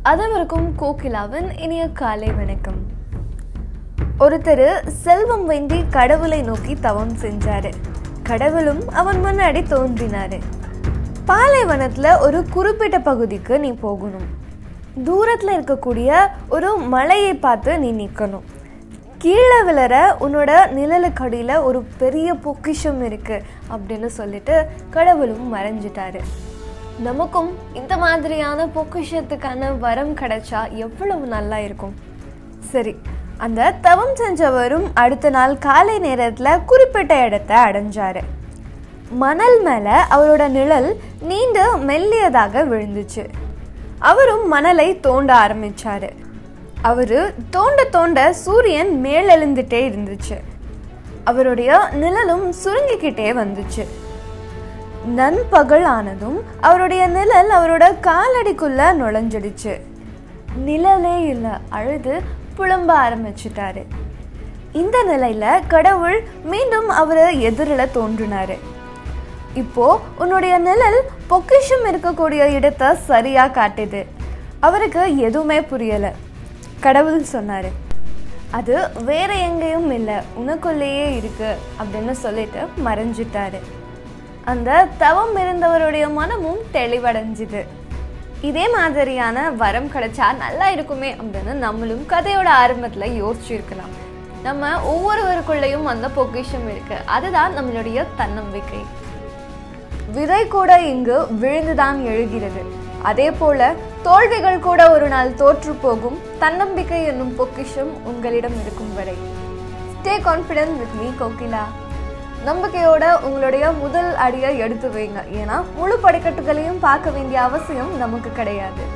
அதவருக்கும் கோகிலாவின் இனிய காலை வணக்கம் ஒருத்தர் செல்வம் வேண்டி கடவுளை நோக்கி தவம் செஞ்சாரு கடவுளும் அவன் முன்னாடி தோன்றினாரு பாலைவனத்துல ஒரு குறிப்பிட்ட பகுதிக்கு நீ போகணும் தூரத்துல இருக்கக்கூடிய ஒரு மலையை பார்த்து நீ நிற்கணும் கீழே விழற உன்னோட நிழலுக்கடியில ஒரு பெரிய பொக்கிஷம் இருக்கு அப்படின்னு சொல்லிட்டு கடவுளும் மறைஞ்சிட்டாரு நமக்கும் இந்த மாதிரியான பொக்கிஷத்துக்கான வரம் கிடைச்சா எவ்வளவு நல்லா இருக்கும் சரி அந்த தவம் செஞ்சவரும் அடுத்த நாள் காலை நேரத்தில் குறிப்பிட்ட இடத்த அடைஞ்சாரு மணல் மேலே அவரோட நிழல் நீண்டு மெல்லியதாக விழுந்துச்சு அவரும் மணலை தோண்ட ஆரம்பிச்சாரு அவரு தோண்ட தோண்ட சூரியன் மேலெழுந்துட்டே இருந்துச்சு அவருடைய நிழலும் சுருங்கிக்கிட்டே வந்துச்சு நண்பகல் ஆனதும் அவருடைய நிழல் அவரோட காலடிக்குள்ள நுழைஞ்சிடுச்சு நிழலே இல்லை அழுது புலம்ப ஆரம்பிச்சிட்டாரு இந்த நிலையில கடவுள் மீண்டும் அவரை எதிரில் தோன்றினாரு இப்போ உன்னுடைய நிழல் பொக்கிஷம் இருக்கக்கூடிய இடத்த சரியா காட்டுது அவருக்கு எதுவுமே புரியல கடவுள் சொன்னாரு அது வேற எங்கேயும் இல்லை உனக்குள்ளேயே இருக்கு அப்படின்னு சொல்லிட்டு மறைஞ்சிட்டாரு அந்த தவம் இருந்தவருடைய மனமும் தெளிவடைஞ்சுது இதே மாதிரியான வரம் கிடைச்சா நல்லா இருக்குமே அப்படின்னு நம்மளும் கதையோட ஆரம்பத்துல யோசிச்சிருக்கலாம் நம்ம ஒவ்வொருவருக்குள்ளேயும் அந்த பொக்கிஷம் இருக்கு அதுதான் நம்மளுடைய தன்னம்பிக்கை விதை கூட இங்கு விழுந்துதான் எழுகிறது அதே போல தோல்விகள் கூட ஒரு நாள் தோற்று போகும் தன்னம்பிக்கை என்னும் பொக்கிஷம் உங்களிடம் இருக்கும் வரை stay confident with me Kokila நம்பிக்கையோட உங்களுடைய முதல் அடியை எடுத்து வைங்க ஏன்னா முழு படிக்கட்டுகளையும் பார்க்க வேண்டிய அவசியம் நமக்கு கிடையாது